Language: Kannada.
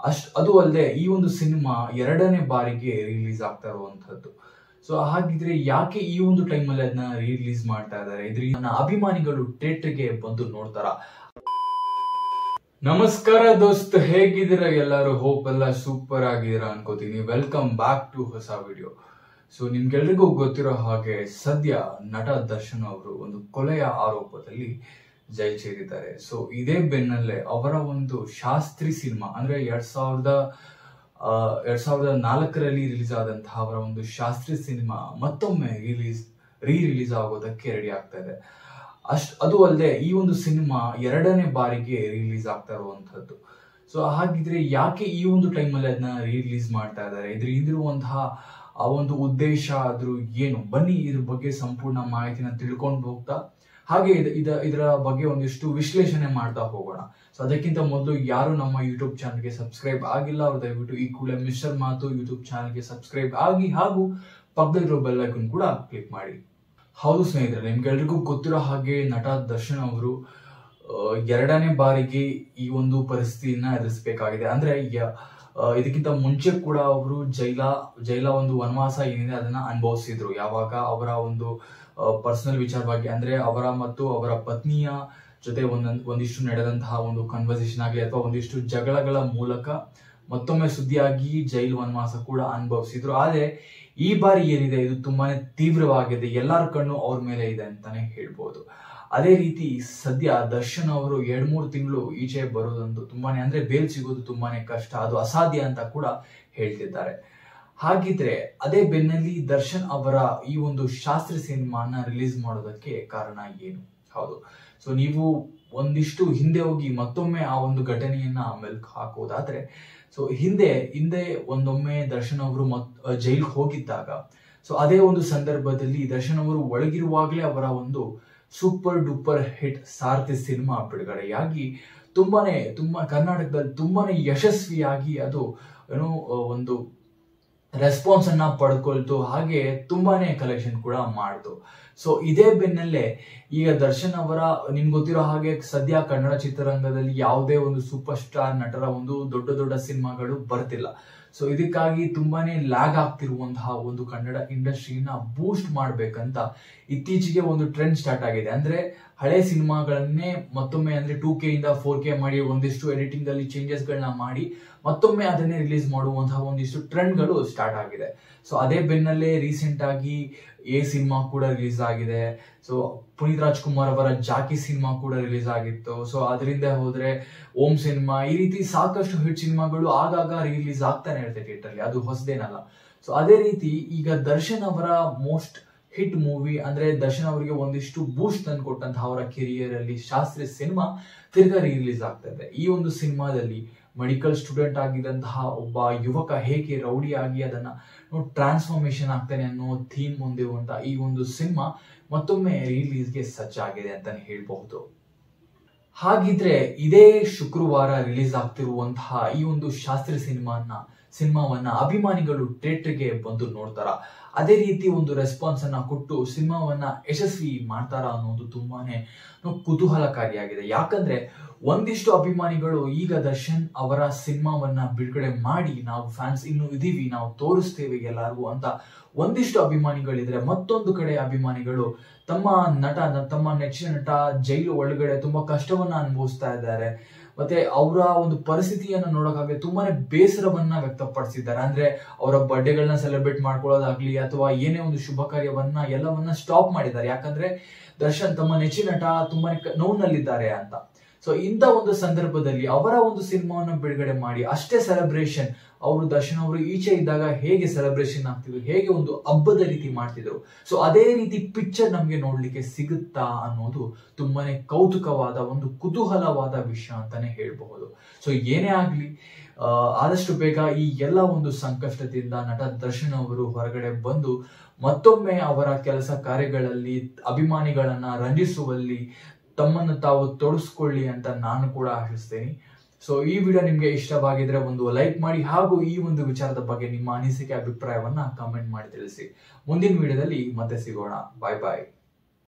ಅಷ್ಟ್ ಅದು ಅಲ್ಲದೆ ಈ ಒಂದು ಸಿನಿಮಾ ಎರಡನೇ ಬಾರಿಗೆ ರಿಲೀಸ್ ಆಗ್ತಾ ಇರುವಂತದ್ದು ಸೊ ಹಾಗಿದ್ರೆ ಯಾಕೆ ಈ ಒಂದು ಟೈಮಲ್ಲಿ ಅದನ್ನ ರಿಲೀಸ್ ಮಾಡ್ತಾ ಇದ್ದಾರೆ ಇದ್ರಿಂದ ನನ್ನ ಅಭಿಮಾನಿಗಳು ಥಿಯೇಟರ್ಗೆ ಬಂದು ನೋಡ್ತಾರ ನಮಸ್ಕಾರ ದೋಸ್ತ್ ಹೇಗಿದ್ದೀರಾ ಎಲ್ಲರೂ ಹೋಪ್ ಎಲ್ಲ ಸೂಪರ್ ಆಗಿದ್ದೀರಾ ಅನ್ಕೋತೀನಿ ವೆಲ್ಕಮ್ ಬ್ಯಾಕ್ ಟು ಹೊಸ ವಿಡಿಯೋ ಸೊ ನಿಮ್ಗೆಲ್ರಿಗೂ ಗೊತ್ತಿರೋ ಹಾಗೆ ಸದ್ಯ ನಟ ದರ್ಶನ್ ಅವರು ಒಂದು ಕೊಲೆಯ ಆರೋಪದಲ್ಲಿ ಜೈಲ್ ಸೇರಿದ್ದಾರೆ ಸೊ ಇದೇ ಬೆನ್ನಲ್ಲೇ ಅವರ ಒಂದು ಶಾಸ್ತ್ರಿ ಸಿನಿಮಾ ಅಂದ್ರೆ ಎರಡ್ ಸಾವಿರದ ಆ, ಎರಡ್ ಸಾವಿರದ ನಾಲ್ಕರಲ್ಲಿ ರಿಲೀಸ್ ಆದಂತಹ ಅವರ ಒಂದು ಶಾಸ್ತ್ರಿ ಸಿನಿಮಾ ಮತ್ತೊಮ್ಮೆ ರಿಲೀಸ್ ರೀ ರಿಲೀಸ್ ಆಗೋದಕ್ಕೆ ರೆಡಿ ಆಗ್ತಾ ಇದೆ ಅಷ್ಟ್ ಅದು ಅಲ್ಲದೆ ಈ ಒಂದು ಸಿನಿಮಾ ಎರಡನೇ ಬಾರಿಗೆ ರಿಲೀಸ್ ಆಗ್ತಾ ಇರುವಂತದ್ದು ಸೊ ಹಾಗಿದ್ರೆ ಯಾಕೆ ಈ ಒಂದು ಟೈಮಲ್ಲಿ ಅದನ್ನ ರಿಲೀಸ್ ಮಾಡ್ತಾ ಇದ್ದಾರೆ ಇದ್ರ ಹಿಂದಿರುವಂತಹ ಆ ಒಂದು ಉದ್ದೇಶ ಆದ್ರೂ ಏನು ಬನ್ನಿ ಇದ್ರ ಬಗ್ಗೆ ಸಂಪೂರ್ಣ ಮಾಹಿತಿನ ತಿಳ್ಕೊಂಡು ಹೋಗ್ತಾ ಹಾಗೆ ಇದ ಇದ- ಇದರ ಬಗ್ಗೆ ಒಂದಿಷ್ಟು ವಿಶ್ಲೇಷಣೆ ಮಾಡ್ತಾ ಹೋಗೋಣ ಸೊ ಅದಕ್ಕಿಂತ ಮೊದಲು ಯಾರು ನಮ್ಮ ಯೂಟ್ಯೂಬ್ ಚಾನಲ್ಗೆ ಸಬ್ಸ್ಕ್ರೈಬ್ ಆಗಿಲ್ಲ ಅವ್ರು ದಯವಿಟ್ಟು ಈ ಕೂಡಲೇ ಮಿಸ್ಟರ್ ಮಾತು ಯೂಟ್ಯೂಬ್ ಚಾನಲ್ಗೆ ಸಬ್ಸ್ಕ್ರೈಬ್ ಆಗಿ ಹಾಗೂ ಪಕ್ಕದಲ್ಲಿರೋ ಬೆಲ್ ಐಕನ್ ಕೂಡ ಕ್ಲಿಕ್ ಮಾಡಿ ಹೌದು ಸ್ನೇಹಿತರೆ ನಿಮ್ಗೆಲ್ರಿಗೂ ಗೊತ್ತಿರೋ ಹಾಗೆ ನಟ ದರ್ಶನ್ ಅವರು ಆ, ಎರಡನೇ ಬಾರಿಗೆ ಈ ಒಂದು ಪರಿಸ್ಥಿತಿಯನ್ನ ಎದುರಿಸಬೇಕಾಗಿದೆ ಅಂದ್ರೆ ಯ- ಆ, ಇದಕ್ಕಿಂತ ಮುಂಚೆ ಕೂಡ ಅವರು ಜೈಲ ಜೈಲ ಒಂದು ವನವಾಸ ಏನಿದೆ ಅದನ್ನ ಅನುಭವಿಸಿದ್ರು ಯಾವಾಗ ಅವರ ಒಂದು ಪರ್ಸನಲ್ ವಿಚಾರವಾಗಿ ಅಂದ್ರೆ ಅವರ ಮತ್ತು ಅವರ ಪತ್ನಿಯ ಜೊತೆ ಒಂದೊಂದು ಒಂದಿಷ್ಟು ನಡೆದಂತಹ ಒಂದು ಕನ್ವರ್ಸೇಷನ್ ಆಗಲಿ ಅಥವಾ ಒಂದಿಷ್ಟು ಜಗಳಗಳ ಮೂಲಕ ಮತ್ತೊಮ್ಮೆ ಸುದ್ದಿಯಾಗಿ ಜೈಲು ವನವಾಸ ಕೂಡ ಅನುಭವಿಸಿದ್ರು ಆದ್ರೆ ಈ ಬಾರಿ ಏನಿದೆ ಇದು ತುಂಬಾನೇ ತೀವ್ರವಾಗಿದೆ ಎಲ್ಲರ ಕಣ್ಣು ಅವ್ರ ಮೇಲೆ ಇದೆ ಅಂತಾನೆ ಹೇಳ್ಬೋದು ಅದೇ ರೀತಿ ಸದ್ಯ ದರ್ಶನ್ ಅವರು ಎರಡ್ ಮೂರು ತಿಂಗಳು ಈಚೆ ಬರೋದಂತೂ ತುಂಬಾನೇ ಅಂದ್ರೆ ಬೇಲ್ ಸಿಗೋದು ತುಂಬಾನೇ ಕಷ್ಟ ಅದು ಅಸಾಧ್ಯ ಅಂತ ಕೂಡ ಹೇಳ್ತಿದ್ದಾರೆ ಹಾಗಿದ್ರೆ ಅದೇ ಬೆನ್ನಲ್ಲಿ ದರ್ಶನ್ ಅವರ ಈ ಒಂದು ಶಾಸ್ತ್ರೀಯ ಸಿನಿಮಾನ ರಿಲೀಸ್ ಮಾಡೋದಕ್ಕೆ ಕಾರಣ ಏನು ಹೌದು ಸೊ ನೀವು ಒಂದಿಷ್ಟು ಹಿಂದೆ ಹೋಗಿ ಮತ್ತೊಮ್ಮೆ ಆ ಒಂದು ಘಟನೆಯನ್ನ ಮೆಲ್ಕ್ ಹಾಕೋದಾದ್ರೆ ಸೊ ಹಿಂದೆ ಹಿಂದೆ ಒಂದೊಮ್ಮೆ ದರ್ಶನ್ ಅವರು ಮತ್ ಜೈಲ್ಗೆ ಹೋಗಿದ್ದಾಗ ಸೊ ಅದೇ ಒಂದು ಸಂದರ್ಭದಲ್ಲಿ ದರ್ಶನ್ ಅವರು ಒಳಗಿರುವಾಗಲೇ ಅವರ ಒಂದು super duper hit Sarathi cinema ಬಿಡುಗಡೆಯಾಗಿ ತುಂಬಾನೇ ತುಂಬಾ ಕರ್ನಾಟಕದಲ್ಲಿ ತುಂಬಾನೇ ಯಶಸ್ವಿಯಾಗಿ ಅದು ಏನೋ ಆ, ಒಂದು ರೆಸ್ಪಾನ್ಸ್ ಅನ್ನ ಪಡ್ಕೊಳ್ತು ಹಾಗೆ ತುಂಬಾನೇ ಕಲೆಕ್ಷನ್ ಕೂಡ ಮಾಡ್ತು ಸೊ ಇದೇ ಬೆನ್ನಲ್ಲೇ ಈಗ ದರ್ಶನ್ ಅವರ ನಿಮ್ಗೆ ಗೊತ್ತಿರೋ ಹಾಗೆ ಸದ್ಯ ಕನ್ನಡ ಚಿತ್ರರಂಗದಲ್ಲಿ ಯಾವುದೇ ಒಂದು ಸೂಪರ್ ಸ್ಟಾರ್ ನಟರ ಒಂದು ದೊಡ್ಡ ದೊಡ್ಡ ಸಿನಿಮಾಗಳು ಬರ್ತಿಲ್ಲ ಸೊ ಇದಕ್ಕಾಗಿ ತುಂಬಾನೇ ಲ್ಯಾಗ್ ಆಗ್ತಿರುವಂತಹ ಒಂದು ಕನ್ನಡ ಇಂಡಸ್ಟ್ರಿನ ಬೂಸ್ಟ್ ಮಾಡ್ಬೇಕಂತ ಇತ್ತೀಚೆಗೆ ಒಂದು ಟ್ರೆಂಡ್ ಸ್ಟಾರ್ಟ್ ಆಗಿದೆ ಅಂದ್ರೆ ಹಳೆ ಸಿನಿಮಾಗಳನ್ನೇ ಮತ್ತೊಮ್ಮೆ ಅಂದ್ರೆ ಟೂ ಕೆ ಇಂದ ಫೋರ್ ಕೆ ಮಾಡಿ ಒಂದಿಷ್ಟು ಎಡಿಟಿಂಗ್ ಅಲ್ಲಿ ಚೇಂಜಸ್ ಗಳನ್ನ ಮಾಡಿ ಮತ್ತೊಮ್ಮೆ ಅದನ್ನೇ ರಿಲೀಸ್ ಮಾಡುವಂತಹ ಒಂದಿಷ್ಟು ಟ್ರೆಂಡ್ ಗಳು ಸ್ಟಾರ್ಟ್ ಆಗಿದೆ ಸೊ ಅದೇ ಬೆನ್ನಲ್ಲೇ ರೀಸೆಂಟ್ ಆಗಿ ಎ ಸಿನಿಮಾ ಕೂಡ ರಿಲೀಸ್ ಆಗಿದೆ ಸೊ ಪುನೀತ್ ರಾಜ್ಕುಮಾರ್ ಅವರ ಜಾಕಿ ಸಿನಿಮಾ ಕೂಡ ರಿಲೀಸ್ ಆಗಿತ್ತು ಸೊ ಅದರಿಂದ ಹೋದ್ರೆ ಓಂ ಸಿನಿಮಾ ಈ ರೀತಿ ಸಾಕಷ್ಟು ಹಿಟ್ ಸಿನಿಮಾಗಳು ಆಗಾಗ ರಿಲೀಸ್ ಆಗ್ತಾನೆ ಇರುತ್ತೆ ಥಿಯೇಟರ್ ಅಲ್ಲಿ ಅದು ಹೊಸದೇನಲ್ಲ ಸೊ ಅದೇ ರೀತಿ ಈಗ ದರ್ಶನ್ ಅವರ ಮೋಸ್ಟ್ ಹಿಟ್ ಮೂವಿ ಅಂದ್ರೆ ದರ್ಶನ್ ಅವರಿಗೆ ಒಂದಿಷ್ಟು ಬೂಸ್ಟ್ ತಂದು ಕೊಟ್ಟಂತಹ ಅವರ ಕೆರಿಯರ್ ಅಲ್ಲಿ ಶಾಸ್ತ್ರೀಯ ಸಿನಿಮಾ ತಿರ್ಗಾ ರಿಲೀಸ್ ಆಗ್ತಾ ಇದೆ ಈ ಒಂದು ಸಿನಿಮಾದಲ್ಲಿ ಮೆಡಿಕಲ್ ಸ್ಟೂಡೆಂಟ್ ಆಗಿದ್ದಂತಹ ಒಬ್ಬ ಯುವಕ ಹೇಗೆ ರೌಡಿ ಆಗಿ ಅದನ್ನ ಟ್ರಾನ್ಸ್ಫಾರ್ಮೇಶನ್ ಆಗ್ತಾನೆ ಅನ್ನೋ ಥೀಮ್ ಹೊಂದಿರುವಂತಹ ಈ ಒಂದು ಸಿನಿಮಾ ಮತ್ತೊಮ್ಮೆ ರಿಲೀಸ್ಗೆ ಸಜ್ಜಾಗಿದೆ ಅಂತಾನೆ ಹೇಳ್ಬಹುದು ಹಾಗಿದ್ರೆ ಇದೇ ಶುಕ್ರವಾರ ರಿಲೀಸ್ ಆಗ್ತಿರುವಂತಹ ಈ ಒಂದು ಶಾಸ್ತ್ರೀಯ ಸಿನಿಮಾನ ಸಿನಿಮಾವನ್ನ ಅಭಿಮಾನಿಗಳು ಥಿಯೇಟರ್ಗೆ ಬಂದು ನೋಡ್ತಾರ ಅದೇ ರೀತಿ ಒಂದು ರೆಸ್ಪಾನ್ಸ್ ಅನ್ನ ಕೊಟ್ಟು ಸಿನಿಮಾವನ್ನ ಯಶಸ್ವಿ ಮಾಡ್ತಾರ ಅನ್ನೋದು ತುಂಬಾನೇ ಕುತೂಹಲಕಾರಿಯಾಗಿದೆ ಯಾಕಂದ್ರೆ ಒಂದಿಷ್ಟು ಅಭಿಮಾನಿಗಳು ಈಗ ದರ್ಶನ್ ಅವರ ಸಿನಿಮಾವನ್ನ ಬಿಡುಗಡೆ ಮಾಡಿ ನಾವು ಫ್ಯಾನ್ಸ್ ಇನ್ನು ಇದೀವಿ ನಾವು ತೋರಿಸ್ತೇವೆ ಎಲ್ಲರಿಗೂ ಅಂತ ಒಂದಿಷ್ಟು ಅಭಿಮಾನಿಗಳಿದ್ರೆ ಮತ್ತೊಂದು ಕಡೆ ಅಭಿಮಾನಿಗಳು ತಮ್ಮ ನಟ ನ- ತಮ್ಮ ನೆಚ್ಚಿನ ನಟ ಜೈಲು ಒಳಗಡೆ ತುಂಬಾ ಕಷ್ಟವನ್ನ ಅನುಭವಿಸ್ತಾ ಇದ್ದಾರೆ ಮತ್ತೆ ಅವರ ಒಂದು ಪರಿಸ್ಥಿತಿಯನ್ನ ನೋಡೋಕ್ಕಾಗಿ ತುಂಬಾನೇ ಬೇಸರವನ್ನ ವ್ಯಕ್ತಪಡಿಸಿದ್ದಾರೆ ಅಂದ್ರೆ ಅವರ ಬರ್ಡೇಗಳನ್ನ ಸೆಲೆಬ್ರೇಟ್ ಮಾಡ್ಕೊಳ್ಳೋದಾಗ್ಲಿ ಅಥವಾ ಏನೇ ಒಂದು ಶುಭ ಕಾರ್ಯವನ್ನ ಎಲ್ಲವನ್ನ ಸ್ಟಾಪ್ ಮಾಡಿದ್ದಾರೆ ಯಾಕಂದ್ರೆ ದರ್ಶನ್ ತಮ್ಮ ನೆಚ್ಚಿನ ನಟ ತುಂಬಾನೇ ಕ- ನೋವಿನಲ್ಲಿದ್ದಾರೆ ಅಂತ ಸೊ ಇಂಥ ಒಂದು ಸಂದರ್ಭದಲ್ಲಿ ಅವರ ಒಂದು ಸಿನಿಮಾವನ್ನು ಬಿಡುಗಡೆ ಮಾಡಿ ಅಷ್ಟೇ ಸೆಲೆಬ್ರೇಷನ್ ಅವರು ದರ್ಶನ್ ಅವರು ಈಚೆ ಇದ್ದಾಗ ಹೇಗೆ ಸೆಲೆಬ್ರೇಷನ್ ಆಗ್ತಿದ್ರು ಹೇಗೆ ಒಂದು ಹಬ್ಬದ ರೀತಿ ಮಾಡ್ತಿದ್ರು ಸೊ ಅದೇ ರೀತಿ ಪಿಕ್ಚರ್ ನಮ್ಗೆ ನೋಡ್ಲಿಕ್ಕೆ ಸಿಗುತ್ತಾ ಅನ್ನೋದು ತುಂಬಾನೇ ಕೌತುಕವಾದ ಒಂದು ಕುತೂಹಲವಾದ ವಿಷಯ ಅಂತಾನೆ ಹೇಳ್ಬಹುದು ಸೊ ಏನೇ ಆಗ್ಲಿ ಆ, ಆದಷ್ಟು ಬೇಗ ಈ ಎಲ್ಲ ಒಂದು ಸಂಕಷ್ಟದಿಂದ ನಟ ದರ್ಶನ್ ಅವರು ಹೊರಗಡೆ ಬಂದು ಮತ್ತೊಮ್ಮೆ ಅವರ ಕೆಲಸ ಕಾರ್ಯಗಳಲ್ಲಿ ಅಭಿಮಾನಿಗಳನ್ನ ರಂಜಿಸುವಲ್ಲಿ ತಮ್ಮನ್ನು ತಾವು ತೊಡಸ್ಕೊಳ್ಳಿ ಅಂತ ನಾನು ಕೂಡ ಆಶಿಸ್ತೇನೆ ಸೊ ಈ ವಿಡಿಯೋ ನಿಮ್ಗೆ ಇಷ್ಟವಾಗಿದ್ರೆ ಒಂದು ಲೈಕ್ ಮಾಡಿ ಹಾಗೂ ಈ ಒಂದು ವಿಚಾರದ ಬಗ್ಗೆ ನಿಮ್ಮ ಅನಿಸಿಕೆ ಅಭಿಪ್ರಾಯವನ್ನ ಕಮೆಂಟ್ ಮಾಡಿ ತಿಳಿಸಿ ಮುಂದಿನ ವಿಡಿಯೋದಲ್ಲಿ ಮತ್ತೆ ಸಿಗೋಣ ಬಾಯ್ ಬಾಯ್